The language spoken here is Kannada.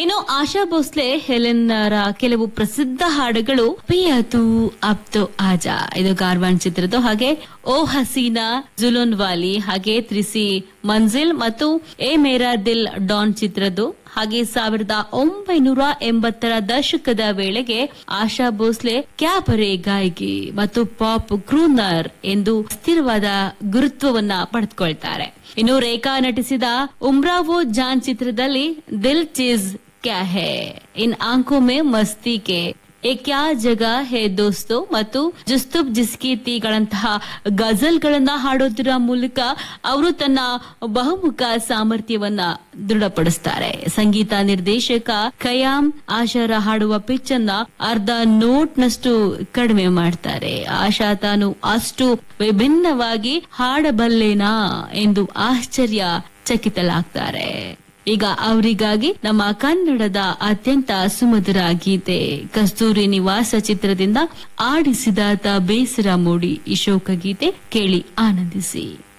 ಇನ್ನು ಆಶಾ ಭೋಸ್ಲೆ ಹೆಲೆನ್ನರ ಕೆಲವು ಪ್ರಸಿದ್ಧ ಹಾಡುಗಳು ಪಿಯತು ಅಬ್ದು ಆಜಾ ಇದು ಗಾರ್ವಾನ್ ಚಿತ್ರದ ಹಾಗೆ ಓ ಹಸೀನಾ ಜುಲುನ್ ವಾಲಿ ಹಾಗೆ ತ್ರಿಸಿ ಮಂಜಿಲ್ ಮತ್ತು ಎ ಮೇರಾ ದಿಲ್ ಡಾನ್ ಚಿತ್ರದ್ದು ಹಾಗೆ ಸಾವಿರದ ಒಂಬೈನೂರ ಎಂಬತ್ತರ ದಶಕದ ವೇಳೆಗೆ ಆಶಾ ಭೋಸ್ಲೆ ಕ್ಯಾಬರೆ ಗಾಯಕಿ ಮತ್ತು ಪಾಪ್ ಕ್ರೂನರ್ ಎಂದು ಸ್ಥಿರವಾದ ಗುರುತ್ವವನ್ನ ಪಡೆದುಕೊಳ್ತಾರೆ ಇನ್ನು ರೇಖಾ ನಟಿಸಿದ ಉಮ್ರಾವೋ ಜಾನ್ ಚಿತ್ರದಲ್ಲಿ ದಿಲ್ ಚೀಸ್ ಕ್ಯಾ ಹೇ ಇನ್ ಆಂಖೋ ಮೇ ಮಸ್ತಿ ಕೆ ಎ ಕ್ಯಾ ಜಗ ಹೇ ದೋಸ್ತು ಮತ್ತು ಜುಸ್ತುಬ್ ಜಿಸ್ಕಿ ತೀಗಳಂತಹ ಗಜಲ್ಗಳನ್ನ ಹಾಡೋದರ ಮೂಲಕ ಅವರು ತನ್ನ ಬಹುಮುಖ ಸಾಮರ್ಥ್ಯವನ್ನ ದೃಢಪಡಿಸ್ತಾರೆ ಸಂಗೀತ ನಿರ್ದೇಶಕ ಖಯಾಮ್ ಆಶಾರ ಹಾಡುವ ಪಿಚ್ ಅನ್ನ ಅರ್ಧ ನೋಟ್ನಷ್ಟು ಕಡಿಮೆ ಮಾಡ್ತಾರೆ ಆಶಾ ತಾನು ಅಷ್ಟು ವಿಭಿನ್ನವಾಗಿ ಹಾಡಬಲ್ಲೇನಾ ಎಂದು ಆಶ್ಚರ್ಯ ಚಕಿತಲಾಗ್ತಾರೆ ಈಗ ಅವರಿಗಾಗಿ ನಮ್ಮ ಕನ್ನಡದ ಅತ್ಯಂತ ಸುಮಧುರ ಗೀತೆ ಕಸ್ತೂರಿ ನಿವಾಸ ಚಿತ್ರದಿಂದ ಆಡಿಸಿದಾತ ಬೇಸರ ಮೂಡಿ ಈ ಶೋಕ ಗೀತೆ ಕೇಳಿ ಆನಂದಿಸಿ